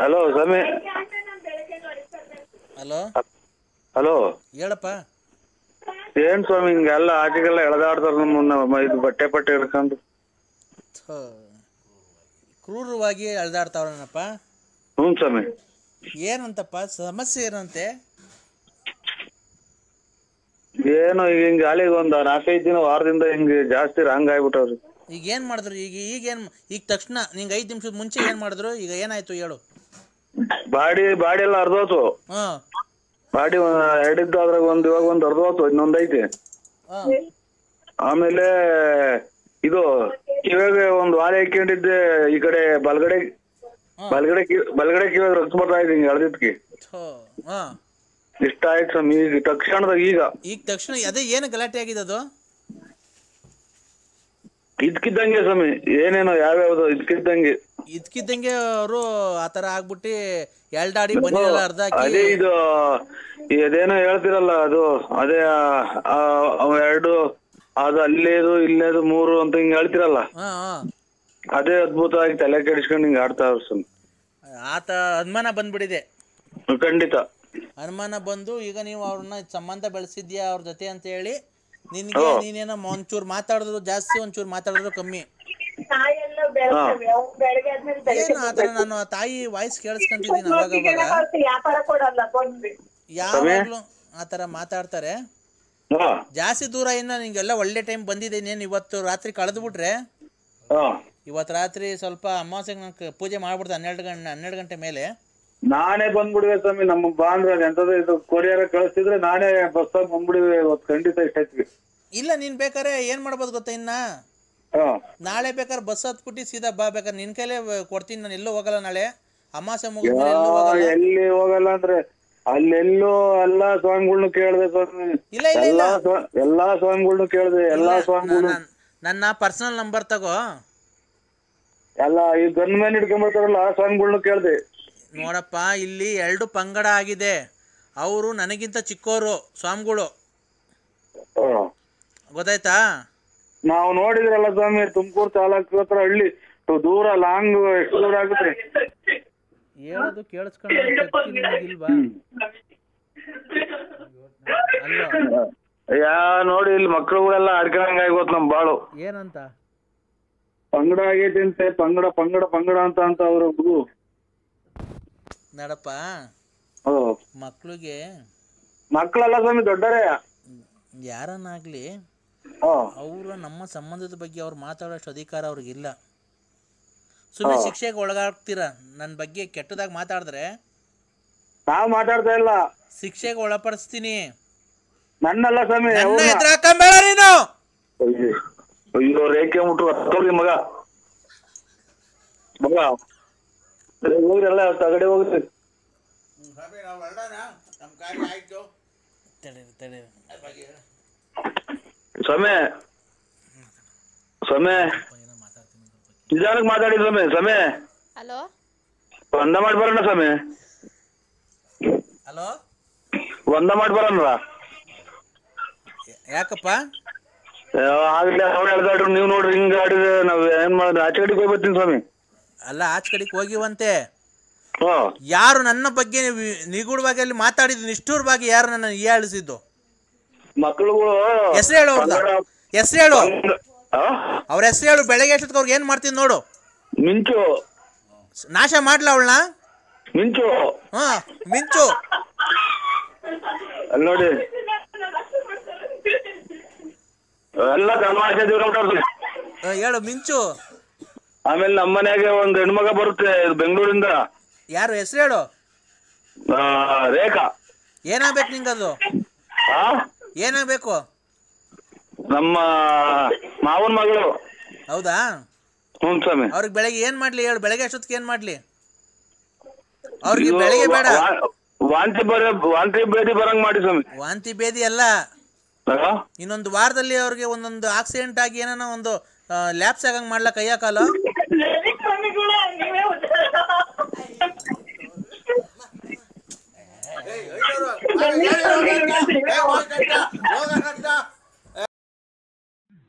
Hello ಸ್ವಾಮಿ hello hello ಹೇಳಪ್ಪ ಏನ್ ಸ್ವಾಮಿ ಹಿಂಗೆಲ್ಲ ಆಚೆಗೆಲ್ಲ ಎಳೆದಾಡ್ತಾರ ನಮ್ಮನ್ನ ಇದು ಬಟ್ಟೆ ಪಟ್ಟೆ ಹಿಡ್ಕೊಂಡು ಥು. ಕ್ರೂರವಾಗಿ ಅಳ್ದಾಡ್ತಾವ್ರನಪ್ಪ ಹ್ಞೂ ಸ್ವಾಮಿ ಏನಂತಪ್ಪ ಸಮಸ್ಯೆ ಏನಂತೆ ಏನು ಈಗ ಹಿಂಗ ಅಲ್ಲಿಗೆ ಒಂದ್ ನಾಲ್ಕೈದು ದಿನ ವಾರದಿಂದ ಹಿಂಗೆ ಜಾಸ್ತಿ ರಾಂಗ್ ಆಗ್ಬಿಟ್ಟವ್ರಿ ಈಗ ಏನು ಮಾಡಿದ್ರು ಈಗ ಈಗ ಏನು ಈಗ ತಕ್ಷಣ ನಿಂಗೆ ಐದು ನಿಮಿಷದ ಮುಂಚೆ ಏನು ಮಾಡಿದ್ರು ಈಗ ಏನಾಯ್ತು ಹೇಳು ಬಾಡಿ ಬಾಡಿ ಎಲ್ಲ ಅರ್ಧೋತು ಹಾಂ ಬಾಡಿ ಎರಡಿದ್ದು ಅದ್ರಾಗ ಒಂದ್ ಇವಾಗ ಒಂದ್ ಅರ್ಧೋತು ಇನ್ನೊಂದ್ ಐತಿ ಹಾಂ ಆಮೇಲೆ ಇದು ಕಿವಿಗೆ ಒಂದ್ ವಾಲೆ ಹಾಕೊಂಡಿದ್ದೆ ಈ ಕಡೆ ಬಲ್ಗಡೆ ಬಲ್ಗಡೆ ಕಿ- ಬಲ್ಗಡೆ ಕಿವಿಗೆ ರಕ್ತ ಬರ್ತಾ ಇದೆ ಹಿಂಗೆ ಎಳ್ದಿದ್ಕಿ ಥೋ ಹಾಂ ಇಷ್ಟ ಆಯ್ತು ಸ್ವಾಮಿ ಈಗ ತಕ್ಷಣದಾಗ ಈಗ ಈಗ ತಕ್ಷಣ ಅದೇ ಏನು ಗಲಾಟೆ ಆಗಿದೆ ಅದು ಇದ್ಕಿದ್ದಂಗೆ ಸ್ವಾಮಿ ಏನೇನೋ ಯಾವ್ಯಾವ್ದು ಇದ್ಕಿದ್ದಂಗೆ ಇದ್ಕಿದ್ದಂಗೆ ಅವರು ಆ ಥರ ಆಗ್ಬಿಟ್ಟು ಎಲ್ಡಾಡಿ ಬನ್ನಿಲ್ಲ ಅರ್ಧ ಹಾಕಿ ಅದೇ ಇದು ಈ ಅದೇನೋ ಹೇಳ್ತಿರಲ್ಲ ಅದು ಅದೇ ಆ- ಆ- ಅವ್ ಎರಡು ಅದು ಅಲ್ಲೇದು ಇಲ್ಲೇದು ಮೂರು ಅಂತ ಹಿಂಗ್ ಹೇಳ್ತಿರಲ್ಲ ಹಾಂ ಹಾಂ ಅದೇ ಅದ್ಭುತವಾಗಿ ತಲೆ ಕೆಡಿಸ್ಕೊಂಡು ಹಿಂಗ್ ಆಡ್ತಾ ಅವ್ರು ಸ್ವಾಮಿ ಆತ ಅನುಮಾನ ಬಂದ್ಬಿಟ್ಟಿದೆ ಖಂಡಿತ ಅನುಮಾನ ಬಂದು ಈಗ ನೀವು ಅವ್ರನ್ನ ಸಂಬಂಧ ಬೆಳೆಸಿದ್ಯಾ ಅವ್ರ ಜೊತೆ ಅಂತ ಹೇಳಿ ನಿನಗೆ ನೀನೇನೋ ಒಂಚೂರು ಮಾತಾಡಿದ್ರು ಜಾಸ್ತಿ ಒಂಚೂರು ಮಾತಾಡಿದ್ರು ಕಮ್ಮಿ ತಾಯೆಲ್ಲ ಬೆಳ್ತವೆ ಅವ್ ಬೆಳಗ್ಗೆ ಆದ್ಮೇಲೆ ಏನು ಆ ಥರ ನಾನು ಆ ತಾಯಿ ವಾಯ್ಸ್ ಕೇಳಿಸ್ಕೊಂತಿದ್ದೀನಿ ಅವಾಗ ಅವಾಗ ವ್ಯಾಪಾರ ಕೊಡಲ್ಲ ಬಂದ್ವಿ ಯಾವಾಗಲೂ ಆ ಥರ ಮಾತಾಡ್ತಾರೆ ಹಾ ಜಾಸ್ತಿ ದೂರ ಇನ್ನ ನಿಂಗೆಲ್ಲ ಒಳ್ಳೆ ಟೈಮ್ ಬಂದಿದೆ ಇನ್ನೇನು ಇವತ್ತು ರಾತ್ರಿ ಕಳೆದು ಬಿಟ್ರೆ ಹಾ ಇವತ್ತು ರಾತ್ರಿ ಸ್ವಲ್ಪ ಅಮಾವಾಸ್ಯೆಗೆ ನಾನು ಪೂಜೆ ಮಾಡ್ಬಿಡ್ತೆ ಹನ್ನೆರಡು ಗಂಟೆ ಹನ್ನೆರಡು ಗಂಟೆ ಮೇಲೆ ನಾನೇ ಬಂದ್ಬಿಡುವೆ ಸ್ವಾಮಿ ನಮ್ಮ ಬಾ ಅಂದ್ರೆ ಎಂತದ ಇದು ಕೊರಿಯರ್ ಕಳಿಸ್ತಿದ್ರೆ ನಾನೇ ಬಸ್ ಬಂದ್ಬಿಡುವೆ ಇವತ್ತು ಖಂಡಿತ ಇಷ್ಟೈತಿ ಇಲ್ಲ ನೀನು ಬೇಕಾದ್ರೆ ಏನು ಮಾಡ್ಬೋದು ಗೊತ್ತಾ ಇನ್ನ ಹಾ ನಾಳೆ ಬೇಕಾದ್ರೆ ಬಸ್ ಹತ್ಬಿಟ್ಟು ಸೀದಾ ಬಾ ಬೇಕಾದ್ರೆ ನಿನ್ನ ಕೈಲೇ ಕೊಡ್ತೀನಿ ನಾನು ಎಲ್ಲೂ ಹೋಗಲ್ಲ ನಾಳೆ ಅಮಾವಾಸ್ಯೆ ಮುಗಿದ್ಮೇಲೆ ಎಲ್ಲೂ ಹೋಗಲ್ಲ ಎಲ್ಲಿ ಹೋಗಲ್ಲ ಅಂದ್ರೆ ಅಲ್ಲೆಲ್ಲೋ ಎಲ್ಲಾ ಸ್ವಾಮಿಗಳ್ನು ಕೇಳ್ದೆ ಸ್ವಾಮಿ ಇಲ್ಲ ಇಲ್ಲ ಇಲ್ಲ ಎಲ್ಲಾ ಸ್ವಾ- ಎಲ್ಲಾ ಸ್ವಾಮಿಗಳ್ನು ಕೇಳ್ದೆ ಎಲ್ಲಾ ಸ್ವಾಮಿಗಳು ನನ್ನ- ನನ್ನ ಪರ್ಸನಲ್ ನಂಬರ್ ತಗೋ ಎಲ್ಲ ಈ ಗನ್ ಮ್ಯಾನ್ ಹಿಡ್ಕೊಂಡ್ಬರ್ತಾರಲ್ಲ ಆ ಸ್ವಾಮಿಗಳ್ನು ಕೇಳ್ದೆ ನೋಡಪ್ಪ ಇಲ್ಲಿ ಎರಡು ಪಂಗಡ ಆಗಿದೆ ಅವರು ನನಗಿಂತ ಚಿಕ್ಕವರು ಸ್ವಾಮಿಗಳು ಹಾ. ಗೊತ್ತಾಯ್ತಾ ನಾವು ನೋಡಿದ್ರಲ್ಲ ಸ್ವಾಮಿ ತುಮಕೂರು ತಾಲೂಕು ಹತ್ರ ಹಳ್ಳಿ ತು- ದೂರ ಲಾಂಗ್ ಎಷ್ಟು ದೂರ ಆಗುತ್ತೆ ಹೇಳೋದು ಕೇಳಿಸ್ಕೊಳ್ಳೋ ಶಕ್ತಿ ನಿನಗಿಲ್ವಾ ಅಲ್ಲೋ ಯಾ ನೋಡಿ ಇಲ್ಲಿ ಮಕ್ಳುಗಳೆಲ್ಲ ಆಡ್ಕೊಂಡಂಗ ಆಗೋತ್ ನಮ್ ಬಾಳು ಏನಂತ ಪಂಗಡ ಆಗೈತಿ ಅಂತೆ ಪಂಗಡ ಪಂಗಡ ಪಂಗಡ ಅಂತ ಅಂತ ಅವ್ರ ಹುಡುಗು ನೋಡಪ್ಪ ಓ ಮಕ್ಳಿಗೆ ಮಕ್ಕಳೆಲ್ಲ ಸ್ವಾಮಿ ದೊಡ್ಡರೇ ಯಾರನ್ನಾಗ್ಲಿ ಹಾ ಅವರು ನಮ್ಮ ಸಂಬಂಧದ ಬಗ್ಗೆ ಅವ್ರು ಮಾತಾಡೋಷ್ಟು ಅಧಿಕಾರ ಅವ್ರಿಗಿಲ್ಲ ಸುಮ್ಮನೆ ಶಿಕ್ಷೆಗೆ ಒಳಗಾಗ್ತೀರ ನನ್ನ ಬಗ್ಗೆ ಕೆಟ್ಟದಾಗಿ ಮಾತಾಡಿದ್ರೆ ನಾವ್ ಮಾತಾಡ್ತಾ ಇಲ್ಲ ಶಿಕ್ಷೆಗೆ ಒಳಪಡಿಸ್ತೀನಿ ನನ್ನಲ್ಲ ಸ್ವಾಮಿ ನನ್ನ ಅವ್ನ. ಎದುರು ಹಾಕೊಂಬೇಡ ನೀನು ಅಯ್ಯೋ ಅಯ್ಯೋ ರೇಖೆ ಮುಟ್ಟು ಹತ್ತೋರಿ ಮಗ ಮಗ ಏ, ಹೋಗ್ರಿ ಎಲ್ಲ ತಗಡೆ ಹೋಗ್ರಿ ತಡೀರಿ, ತಡೀರಿ. ಸ್ವಾಮಿ ಸ್ವಾಮಿ ನಿಧಾನಕ್ಕೆ ಮಾತಾಡಿ ಸ್ವಾಮಿ ಸ್ವಾಮಿ ಹಲೋ ಒಂದ ಮಾಡಿ ಬರೋಣ ಸ್ವಾಮಿ ಹಲೋ ಒಂದ ಮಾಡಿ ಬರೋಣ ಯಾಕಪ್ಪ ಆಗ್ಲಿ ಅವ್ರು ಎಳ್ದಾಡ್ರು ನೀವು ನೋಡ್ರಿ ಹಿಂಗ ಆಡಿದ್ರೆ ನಾವ್ ಏನ್ ಮಾಡಿದ್ರೆ ಆಚೆ ಕಡೆಗೆ ಹೋಗಿ ಬರ್ತೀನಿ ಸ್ವಾಮಿ ಅಲ್ಲ ಆಚೆ ಕಡೆಗೆ ಹೋಗಿವಂತೆ ಹಾ ಯಾರು ನನ್ನ ಬಗ್ಗೆ ವಿ- ನಿಗೂಢವಾಗಿ ಅಲ್ಲಿ ಮಾತಾಡಿದ್ದು ನಿಷ್ಠೂರವಾಗಿ ಯಾರು ನನ್ನ ಹೀಯಾಳಿಸಿದ್ದು ಮಕ್ಳುಗಳು ಹೆಸರು ಹೇಳು ಅವ್ರದ್ದು ಪಂಗಡ- ಹೆಸರು ಹೇಳು ಪಂಗಡ- ಆ? ಅವ್ರ ಹೆಸರು ಹೇಳು ಬೆಳಗ್ಗೆ ಎಷ್ಟೊತ್ತಿಗೆ ಅವ್ರಿಗೆ ಏನು ಮಾಡ್ತೀನಿ ನೋಡು ಮಿಂಚು ನಾಶ ಮಾಡ್ಲ ಅವಳನ್ನ ಮಿಂಚು ಹಾ ಮಿಂಚು ಅಲ್ಲಿ ನೋಡಿ ಎಲ್ಲ ತಮಾಷೆ ದೇವ್ರ ಆ, ಹೇಳು ಮಿಂಚು ಆಮೇಲೆ ನಮ್ಮ ಮನೆಗೆ ಒಂದ್ ಹೆಣ್ಮಗ ಬರುತ್ತೆ ಇದು ಬೆಂಗಳೂರಿಂದ ಯಾರು ಹೆಸರು ಹೇಳು ಆ, ರೇಖಾ ಏನಾಗ್ಬೇಕು ನಿಂಗದು ಆ ಏನಾಗಬೇಕು ನಮ್ಮ ಮಾವನ್ ಮಗಳು ಹೌದಾ ಹ್ಞೂ ಸ್ವಾಮಿ ಅವ್ರಿಗೆ ಬೆಳಗ್ಗೆ ಏನು ಮಾಡಲಿ ಹೇಳು ಬೆಳಗ್ಗೆ ಅಷ್ಟೊತ್ತಿಗೆ ಏನು ಮಾಡಲಿ ಅವ್ರಿಗೆ ಇದು ಬೆಳಗ್ಗೆ ಬೇಡ ವಾ- ವಾಂತಿ ಬರ ವಾಂತಿ ಭೇದಿ ಬರಂಗ್ ಮಾಡಿ ಸ್ವಾಮಿ ವಾಂತಿ ಭೇದಿ ಅಲ್ಲ ಆ? ಇನ್ನೊಂದು ವಾರದಲ್ಲಿ ಅವ್ರಿಗೆ ಒಂದೊಂದು ಆಕ್ಸಿಡೆಂಟ್ ಆಗಿ ಏನಾನ ಒಂದು ಲ್ಯಾಪ್ಸ್ ಆಗಂಗೆ ಮಾಡ್ಲಾ ಕೈಯ ಕಾಲು ಸ್ವಾಮಿಗಳೇ ನೀವೇ ಉದ್ಧಾರ.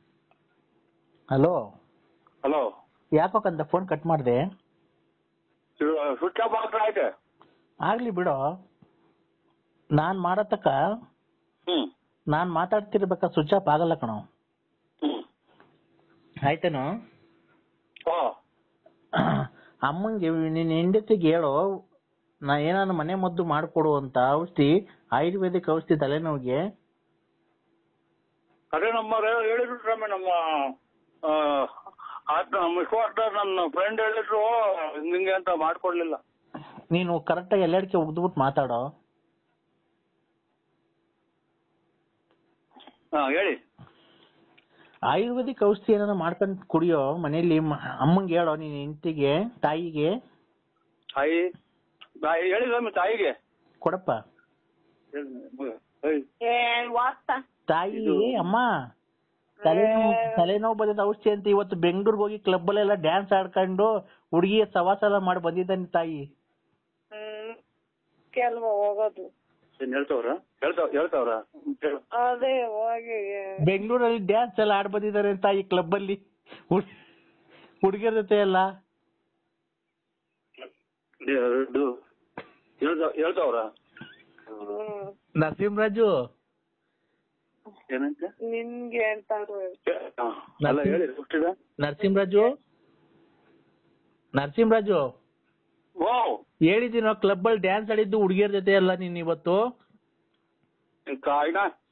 ಹಲೋ ಹಲೋ ಯಾಕಂತ ಫೋನ್ ಕಟ್ ಮಾಡಿದೆ ಸ್ವಿಚ್ ಆಫ್ ಆಗ್ತಾ ಐತೆ ಆಗ್ಲಿ ಬಿಡು ನಾನ್ ಮಾಡತಕ್ಕ ಹ್ಮ್ ನಾನ್ ಮಾತಾಡ್ತಿರ್ಬೇಕ ಸ್ವಿಚ್ ಆಫ್ ಆಗಲ್ಲ ಕಣೋ ಹ್ಮ್ ಆಯ್ತೇನೋ ಓ ಅಮ್ಮಂಗೆ ನಿನ್ನ ಹೆಂಡತಿಗೆ ಹೇಳು ನಾ ಏನಾದ್ರು ಮನೆ ಮದ್ದು ಮಾಡ್ಕೊಡು ಅಂತ ಔಷಧಿ ಆಯುರ್ವೇದಿಕ್ ಔಷಧಿ ತಲೆನೋವಿಗೆ ಅದೇ ನಮ್ಮ ರೇ- ಹೇಳಿದ್ರು ಸ್ವಾಮಿ ನಮ್ಮ ಆ, ಆತ ವಿಶ್ವಾಸ ನನ್ನ ಫ್ರೆಂಡ್ ಹೇಳಿದ್ರು ನಿಂಗೆ ಅಂತ ಮಾಡ್ಕೊಡ್ಲಿಲ್ಲ ನೀನು ಕರೆಕ್ಟಾಗಿ ಎಲ್ಲೆಡಕ್ಕೆ ಉಗ್ದ್ಬಿಟ್ಟು ಮಾತಾಡೋ ಹಾ ಹೇಳಿ ಆಯುರ್ವೇದಿಕ್ ಔಷಧಿ ಏನಾರ ಮಾಡ್ಕೊಂಡು ಕುಡಿಯೋ ಮನೇಲಿ ಮ- ಅಮ್ಮಂಗೆ ಹೇಳೋ ನಿನ್ನ ಹೆಂಡತಿಗೆ ತಾಯಿಗೆ ತಾಯಿ ತಾಯಿ ಹೇಳಿ ಸ್ವಾಮಿ ತಾಯಿಗೆ ಕೊಡಪ್ಪ ಏಯ್, ಏ ವಾಸ್ತ ತಾಯಿ ಅಮ್ಮ ತಲೆನೋವು ತಲೆನೋವು ಬಂದಿದ್ದ ಔಷಧಿ ಅಂತ ಇವತ್ತು ಬೆಂಗಳೂರಿಗೆ ಹೋಗಿ ಕ್ಲಬ್ ಅಲ್ಲೆಲ್ಲ ಡ್ಯಾನ್ಸ್ ಆಡ್ಕೊಂಡು ಹುಡುಗಿ ಸವಾಸ ಎಲ್ಲ ಮಾಡಿ ಬಂದಿದ್ದಾನೆ ತಾಯಿ ಹ್ಮ್ ಕೆಲ್ವ ಹೋಗೋದು ಏನ್ ಹೇಳ್ತವ್ರ ಹೇಳ್ತಾವ್ ಹೇಳ್ತಾವ್ರ ಹೇಳು. ಅದೇ ಹೋಗಿ ಬೆಂಗಳೂರಲ್ಲಿ ಡ್ಯಾನ್ಸ್ ಎಲ್ಲ ಆಡ್ ಬಂದಿದ್ದಾರೆ ತಾಯಿ ಕ್ಲಬ್ ಅಲ್ಲಿ ಹುಡುಗಿಯರ ಜೊತೆ ಎಲ್ಲ ಇದು ಹೇಳ್ತಾವ್ ಹೇಳ್ತಾವ್ರ ಹ್ಮ್ ನರಸಿಂಹರಾಜು ಏನಂತ ನಿನ್ಗೆ ಅಂತಾರು ಹಾ, ಅಲ್ಲ ಹೇಳಿ ಹುಟ್ಟಿದ ನರಸಿಂಹರಾಜು ನರಸಿಂಹರಾಜು ಓ ಹೇಳಿದ್ದೀನೋ ಕ್ಲಬ್ ಅಲ್ಲಿ ಡ್ಯಾನ್ಸ್ ಆಡಿದ್ದು ಹುಡುಗಿಯರ ಜೊತೆ ಅಲ್ಲ ನೀನ್ ಇವತ್ತು ಕಾಯ್ನ